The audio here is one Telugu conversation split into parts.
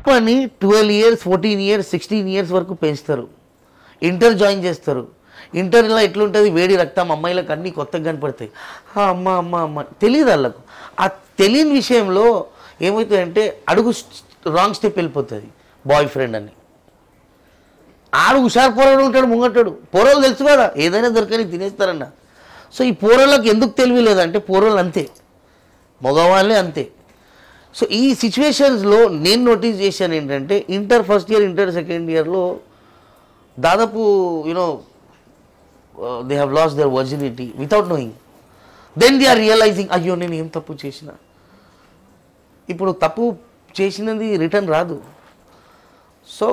పాపని twelve years fourteen years sixteen years వరకు పెంచుతారు ఇంటర్ జాయిన్ చేస్తారు ఇంటర్లో ఎట్లుంటుంది వేడి రక్తం అమ్మాయిలకు అన్నీ కొత్తగా కనపడతాయి ఆ, అమ్మ అమ్మ అమ్మ తెలియదు వాళ్ళకు ఆ తెలియని విషయంలో ఏమవుతుందంటే అడుగు రాంగ్ స్టెప్ వెళ్ళిపోతుంది బాయ్ ఫ్రెండ్ అని ఆడు హుషారు పోరాడు ఉంటాడు ముంగట్టాడు పోరలు తెలుసు కదా ఏదైనా దొరకని తినేస్తారన్న సో ఈ పోరలకు ఎందుకు తెలివి లేదంటే పోరలు అంతే మగవాళ్ళే అంతే సో ఈ సిచ్యువేషన్స్లో నేను నోటీస్ చేశాను ఏంటంటే inter first year inter second ఇయర్లో దాదాపు you know they have lost their virginity without knowing then they are realising అయ్యో నేను ఏం తప్పు చేసిన ఇప్పుడు తప్పు చేసినది రిటర్న్ రాదు so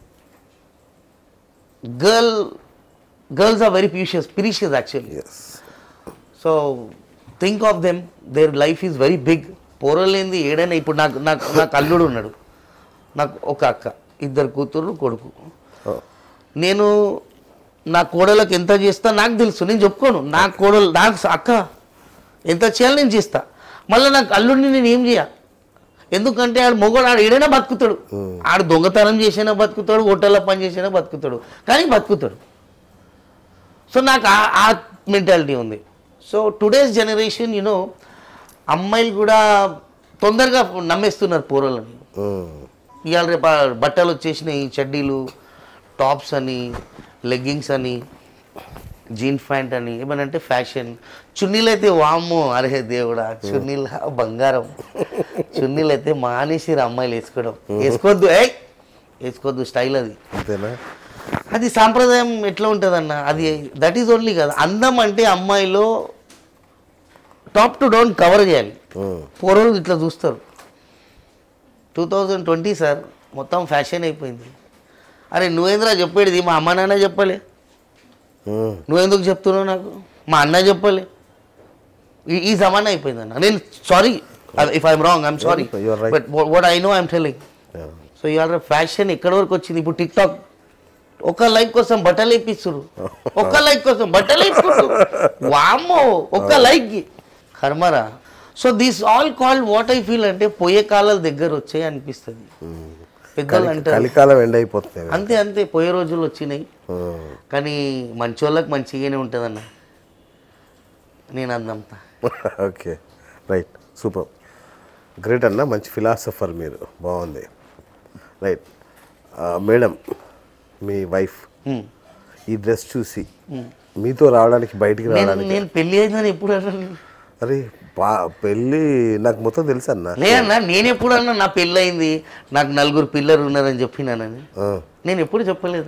girl girls are very precious precious actually yes so think of them their life is very big పోరలేంది ఏడైనా ఇప్పుడు నాకు నాకు నాకు అల్లుడు ఉన్నాడు నాకు ఒక అక్క ఇద్దరు కూతురు కొడుకు నేను నా కోడలకు ఎంత చేస్తా నాకు తెలుసు నేను చెప్పుకోను నా కోడలు నాకు అక్క ఎంత చేయాలి నేను చేస్తా మళ్ళీ నాకు అల్లుడిని నేను ఏం చేయ ఎందుకంటే ఆడు మొగోడు ఆడు ఏడైనా బతుకుతాడు ఆడు దొంగతనం చేసినా బతుకుతాడు హోటల్లో పని చేసినా బతుకుతాడు కానీ బతుకుతాడు సో నాకు ఆ- ఆ మెంటాలిటీ ఉంది సో టుడేస్ జనరేషన్ యూనో అమ్మాయిలు కూడా తొందరగా నమ్మేస్తున్నారు పూరలని ఇవాళ రేపు ఆ బట్టలు వచ్చేసినాయి చెడ్డీలు టాప్స్ అని లెగ్గింగ్స్ అని జీన్ ప్యాంట్ అని ఏమనంటే ఫ్యాషన్ చున్నీలు అయితే వామ్మో అరే దేవుడా చున్నీల బంగారం చున్నీలు అయితే మానేసిరు అమ్మాయిలు వేసుకోవడం వేసుకోవద్దు ఏ వేసుకోవద్దు స్టైల్ అది అంతేనా అది సాంప్రదాయం ఎట్లా ఉంటుందన్న అది దట్ ఈజ్ ఓన్లీ కదా అందం అంటే అమ్మాయిలో టాప్ టు డౌన్ కవర్ చేయాలి ఉమ్. పూర్వం ఇట్లా చూస్తారు టూ థౌజండ్ ట్వంటీ సార్ మొత్తం ఫ్యాషన్ అయిపోయింది అరే నువ్వేంద్రా చెప్పేది మా అమ్మ నాన్న చెప్పలే ఉమ్. నువ్వెందుకు చెప్తున్నావు నాకు మా అన్న చెప్పలే ఈ- ఈ జమానా అయిపోయింది అన్న నేను sorry if I'm wrong I'm sorry You are right. But what I know I'm telling Yeah. So ఇవాళ ఫ్యాషన్ ఎక్కడి వరకు వచ్చింది ఇప్పుడు టిక్ టాక్ ఒక లైక్ కోసం బట్టలు ఇప్పిస్తున్నారు ఒక లైక్ కోసం బట్టలు ఇప్పిస్తున్నారు వామ్మో ఒక లైక్ కర్మరా so this all called what I feel అంటే పోయే కాలాల దగ్గర వచ్చాయి అనిపిస్తుంది పెద్దలు కలి- అంటారు కలికాలం ఎండ్ అయిపోతుంది అంతే అంతే పోయే రోజులు వచ్చినాయి ఉమ్. కానీ మంచోళ్ళకి మంచిగానే ఉంటుందన్న నేను అందంతా ఓకే రైట్ సూపర్ గ్రేట్ అన్న మంచి ఫిలాసఫర్ మీరు బాగుంది రైట్ మేడం మీ వైఫ్ హ్మ్. ఈ డ్రెస్ చూసి మీతో రావడానికి బయటికి నేను రావడానికి నేను పెళ్లి అయిందని ఎప్పుడు అన్నాను అరే బా పెళ్ళి నాకు మొత్తం తెలుసు అన్న లేదన్నా నేను ఎప్పుడు అన్నా నా పెళ్ళి అయింది నాకు నలుగురు పిల్లలు ఉన్నారని చెప్పినానని ఆ, నేను ఎప్పుడు చెప్పలేదు